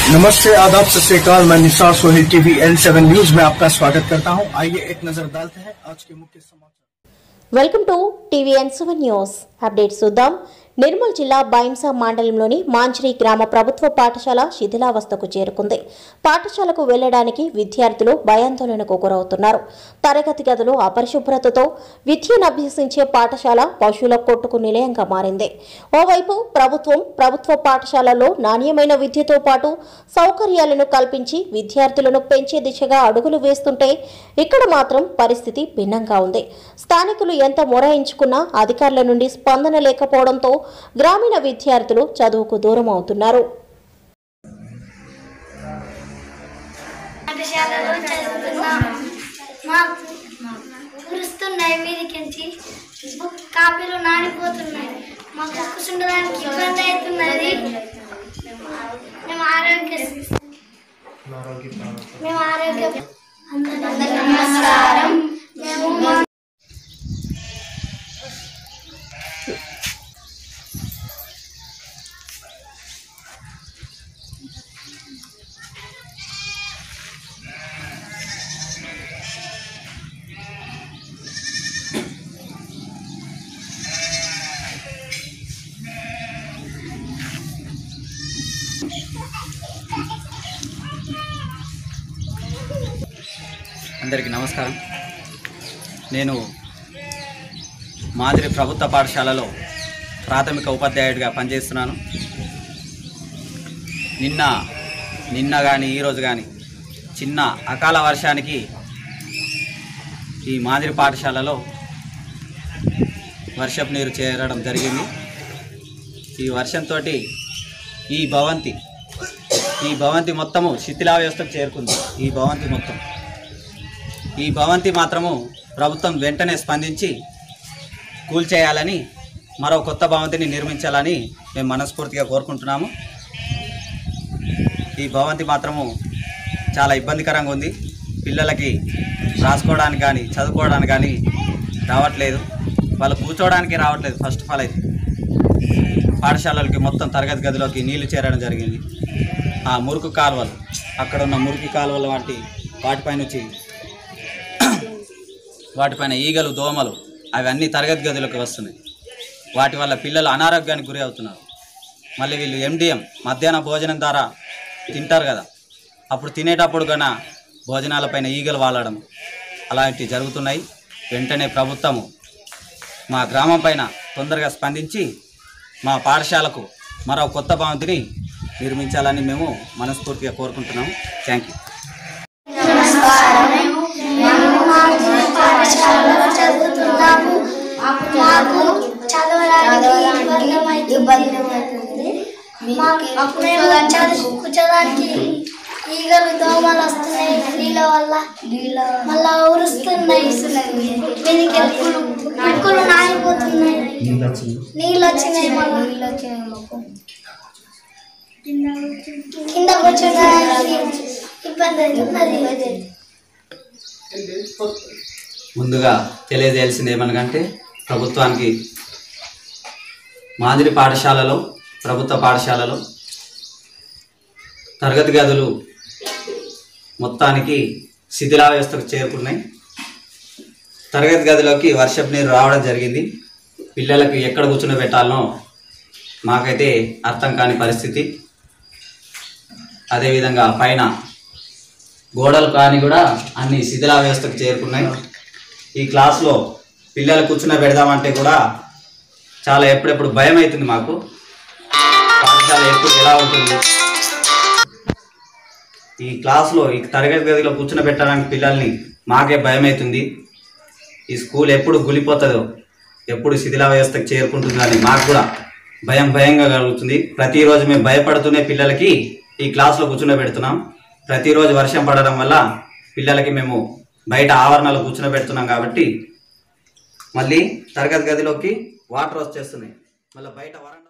नमस्ते आदाब सत श्रीकाल मैं Nisar Sohail TV N seven news में आपका स्वागत करता हूं आइए एक नजर डालते हैं आज के मुख्य समाचार welcome to TV N seven news updates చూద్దాం నిర్మల్ జిల్లా బైంసా మండలంలోని మాంచిరి గ్రామ ప్రభుత్వ పాఠశాల శిథిలావస్థకు చేరుకుంది పాఠశాలకు వెళ్లడానికి విద్యార్థులు భయాందోళనకు గురవుతున్నారు తరగతి గదులు అపరిశుభ్రతతో విద్యను అభ్యసించే పాఠశాల పశువుల కొట్టుకు నిలయంగా మారింది ఓవైపు ప్రభుత్వం ప్రభుత్వ పాఠశాలల్లో నాణ్యమైన విద్యతో పాటు సౌకర్యాలను కల్పించి విద్యార్థులను పెంచే దిశగా అడుగులు వేస్తుంటే ఇక్కడ మాత్రం పరిస్థితి భిన్నంగా ఉంది స్థానికులు ఎంత మొరాయించుకున్నా అధికారుల నుండి స్పందన లేకపోవడంతో గ్రామీణ విద్యార్థులు చదువుకు దూరం అవుతున్నారు పాఠశాలలో చదువుతున్నాం మాకు కురుస్తున్నాయి మీదికించి బుక్ కాపీలు నానిపోతున్నాయి మాకు కూర్చుండడానికి ఇబ్బంది అవుతున్నది మేము ఆరోగ్య మేము ఆరోగ్య అందరికీ నమస్కారం మేము మా- అందరికీ నమస్కారం నేను మాదిరి ప్రభుత్వ పాఠశాలలో ప్రాథమిక ఉపాధ్యాయుడిగా పనిచేస్తున్నాను నిన్న నిన్న కానీ ఈరోజు కానీ చిన్న అకాల వర్షానికి ఈ మాదిరి పాఠశాలలో వర్షపు నీరు చేరడం జరిగింది ఈ వర్షంతో ఈ భవంతి ఈ భవంతి మొత్తము శిథిలావ్యవస్థకు చేరుకుంది ఈ భవంతి మొత్తం ఈ భవంతి మాత్రము ప్రభుత్వం వెంటనే స్పందించి కూల్చేయాలని మరో కొత్త భవంతిని నిర్మించాలని మేము మనస్ఫూర్తిగా కోరుకుంటున్నాము ఈ భవంతి మాత్రము చాలా ఇబ్బందికరంగా ఉంది పిల్లలకి రాసుకోవడానికి కానీ చదువుకోవడానికి కానీ రావట్లేదు వాళ్ళు కూర్చోవడానికి రావట్లేదు ఫస్ట్ ఆఫ్ ఆల్ అయితే పాఠశాలలకి మొత్తం తరగతి గదిలోకి నీళ్లు చేరడం జరిగింది ఆ మురుకు కాలువలు అక్కడ ఉన్న మురికి కాలువలు వంటి వాటిపైన వచ్చి వాటిపైన ఈగలు దోమలు అవి అన్ని తరగతి గదిలోకి వస్తున్నాయి వాటి వల్ల పిల్లలు అనారోగ్యానికి గురి అవుతున్నారు మళ్ళీ వీళ్ళు ఎండిఎం మధ్యాహ్న భోజనం ద్వారా తింటారు కదా అప్పుడు తినేటప్పుడు కన్నా భోజనాలపైన ఈగలు వాలడం అలాంటివి జరుగుతున్నాయి వెంటనే ప్రభుత్వము మా గ్రామం పైన తొందరగా స్పందించి మా పాఠశాలకు మరో కొత్త భవంతిని నిర్మించాలని మేము మనస్ఫూర్తిగా కోరుకుంటున్నాము థ్యాంక్ యూ పాఠశాలలో చదువుతున్నాము మాకు చదవడానికి ఇబ్బంది అవుతుంది మాకు మేము చదువు కూర్చోడానికి ఈగలు దోమలు వస్తున్నాయి నీళ్ళ వల్ల మళ్ళా ఉరుస్తున్నాయి మీదికి ఎప్పుడు ఎప్పుడు నానిపోతున్నాయి నీళ్ళు వచ్చినాయి మళ్ళా కింద కూర్చోడానికి ఇబ్బంది అవుతున్నది ముందుగా తెలియజేయాల్సింది ఏమనగంటే ప్రభుత్వానికి మాదిరి పాఠశాలలో ప్రభుత్వ పాఠశాలలో తరగతి గదులు మొత్తానికి శిథిలావ్యవస్థకు చేరుకున్నాయి తరగతి గదిలోకి వర్షపు నీరు రావడం జరిగింది పిల్లలకు ఎక్కడ కూర్చుని మాకైతే అర్థం కాని పరిస్థితి అదేవిధంగా పైన గోడలు కానీ కూడా అన్ని శిథిలా వ్యవస్థకు చేరుకున్నాయి ఈ క్లాస్లో పిల్లలు కూర్చున్న పెడదామంటే కూడా చాలా ఎప్పుడెప్పుడు భయం అవుతుంది మాకు పాఠశాల ఎప్పుడు ఎలా ఉంటుంది ఈ క్లాస్లో ఈ తరగతి గదిలో కూర్చుని పెట్టడానికి పిల్లల్ని మాకే భయం అవుతుంది ఈ స్కూల్ ఎప్పుడు గులిపోతుందో ఎప్పుడు శిథిలా వ్యవస్థకు చేరుకుంటుందో అని మాకు కూడా భయం భయంగా కలుగుతుంది ప్రతిరోజు మేము భయపడుతూనే పిల్లలకి ఈ క్లాస్లో కూర్చుని పెడుతున్నాం ప్రతిరోజు వర్షం పడడం వల్ల పిల్లలకి మేము బయట ఆవరణలో కూర్చుని పెడుతున్నాం కాబట్టి మళ్ళీ తరగతి గదిలోకి వాటర్ వచ్చేస్తున్నాయి మళ్ళీ బయట వరండా